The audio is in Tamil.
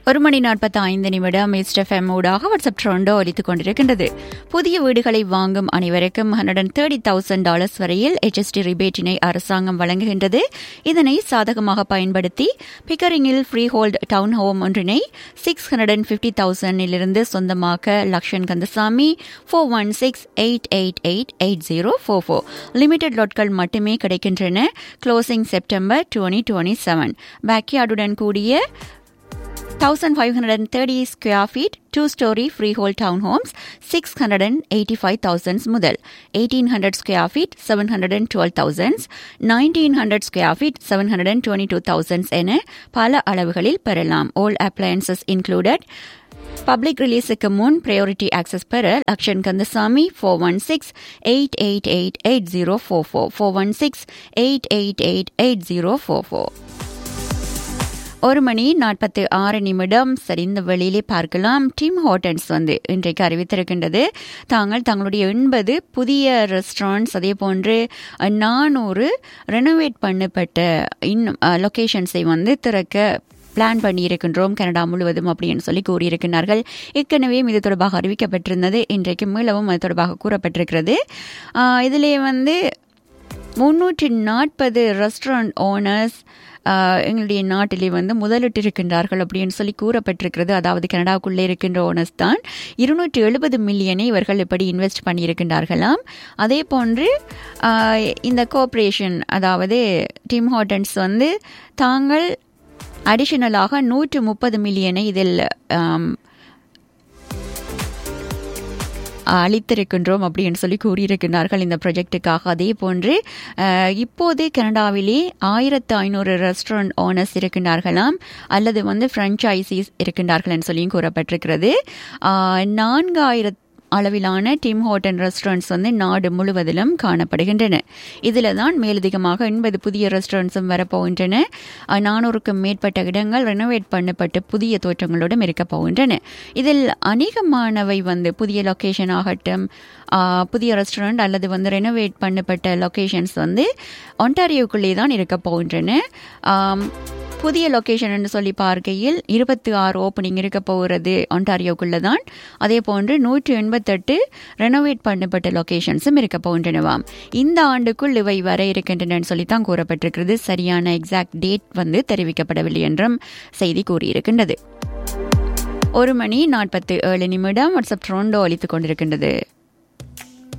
ஒரு மணி நாற்பத்தி ஐந்து நிமிடம் எஸ்டெஃப்எம் ஊடாக வாட்ஸ்அப் ட்ரோண்டோ ஒலித்துக் கொண்டிருக்கின்றது புதிய வீடுகளை வாங்கும் அனைவருக்கும் hundred and thirty thousand dollars வரையில் ஹெச்எஸ்டி ரிபேட்டினை அரசாங்கம் வழங்குகின்றது இதனை சாதகமாக பயன்படுத்தி பிக்கரிங்கில் ஃப்ரீ ஹோல்ட் டவுன் ஹோம் ஒன்றினை சிக்ஸ் ஹண்ட்ரட் அண்ட் ஃபிஃப்டி தௌசண்டிலிருந்து சொந்தமாக்க Lakshan Kandasamy four one six eight eight eight eight zero four four limited லாட்கள் மட்டுமே கிடைக்கின்றன closing September twenty twenty seven பேக்யார்டுடன் கூடிய 1,530 square feet, two-story freehold townhomes, 685,000 முதல் 1,800 square feet, 712,000, 1,900 square feet, 722,000 என பல அளவுகளில் பெறலாம். All appliances included. பப்ளிக் ரிலீஸுக்கு முன் ப்ரையாரிட்டி ஆக்சஸ் பெற Lakshan Kandasamy four one six eight eight eight eight zero four four four one six eight eight eight eight zero four four ஒரு மணி நாற்பத்தி ஆறு நிமிடம் சரி இந்த வெளியிலே பார்க்கலாம் டிம் ஹோட்டல்ஸ் வந்து இன்றைக்கு அறிவித்திருக்கின்றது தாங்கள் தங்களுடைய எண்பது புதிய ரெஸ்டாரண்ட்ஸ் அதே போன்று நானூறு ரெனோவேட் பண்ணப்பட்ட இன்னும் லொக்கேஷன்ஸை வந்து திறக்க பிளான் பண்ணியிருக்கின்றோம் கனடா முழுவதும் அப்படின்னு சொல்லி கூறியிருக்கிறார்கள் ஏற்கனவே இது தொடர்பாக அறிவிக்கப்பட்டிருந்தது இன்றைக்கு மீளவும் அது தொடர்பாக கூறப்பட்டிருக்கிறது இதிலே வந்து முன்னூற்றி நாற்பது ரெஸ்டாரண்ட் ஓனர்ஸ் எங்களுடைய நாட்டிலே வந்து முதலிட்டு இருக்கின்றார்கள் அப்படின்னு சொல்லி கூறப்பட்டிருக்கிறது அதாவது கனடாவுக்குள்ளே இருக்கின்ற ஓனர்ஸ் தான் இருநூற்றி எழுபது மில்லியனை இவர்கள் இப்படி இன்வெஸ்ட் பண்ணியிருக்கின்றார்களாம் அதே போன்று இந்த கோஆப்ரேஷன் அதாவது டிம் ஹோட்டன்ஸ் வந்து தாங்கள் அடிஷனலாக நூற்று முப்பது மில்லியனை இதில் அளித்திருக்கின்றோம் அப்படின்னு சொல்லி கூறியிருக்கிறார்கள் இந்த ப்ரொஜெக்டுக்காக அதே போன்று இப்போது கனடாவிலே ஆயிரத்து ஐநூறு ரெஸ்டாரண்ட் ஓனர்ஸ் இருக்கின்றார்களாம் அல்லது வந்து ஃப்ரான்ச்சைசிஸ் இருக்கின்றார்கள் சொல்லியும் கூறப்பட்டிருக்கிறது நான்காயிரத்து அளவிலான டிம் ஹோட்டன் ரெஸ்டாரண்ட்ஸ் வந்து நாடு முழுவதிலும் காணப்படுகின்றன இதில் தான் மேலதிகமாக எண்பது புதிய ரெஸ்டாரண்ட்ஸும் வரப்போகின்றன நானூறுக்கும் மேற்பட்ட இடங்கள் ரெனோவேட் பண்ணப்பட்டு புதிய தோற்றங்களுடன் இருக்க போகின்றன இதில் அநேகமானவை வந்து புதிய லொக்கேஷன் ஆகட்டும் புதிய ரெஸ்டாரண்ட் அல்லது வந்து ரெனோவேட் பண்ணப்பட்ட லொக்கேஷன்ஸ் வந்து ஒன்டாரியோக்குள்ளே தான் இருக்க போகின்றன புதிய லொக்கேஷன் சொல்லி பார்க்கையில் இருபத்தி ஆறு ஓப்பனிங் இருக்க போகிறது ஒன்டாரியோக்குள்ள தான் அதே போன்று நூற்றி எண்பத்தெட்டு ரெனோவேட் பண்ணப்பட்ட லொக்கேஷன்ஸும் இருக்க போகின்றனவாம் இந்த ஆண்டுக்குள் இவை வர இருக்கின்றன சொல்லித்தான் கூறப்பட்டிருக்கிறது சரியான எக்ஸாக்ட் டேட் வந்து தெரிவிக்கப்படவில்லை என்றும் செய்தி கூறியிருக்கின்றது ஒரு மணி நாற்பத்தி ஏழு நிமிடம் வாட்ஸ்அப் ட்ரோண்டோ அளித்துக் கொண்டிருக்கின்றது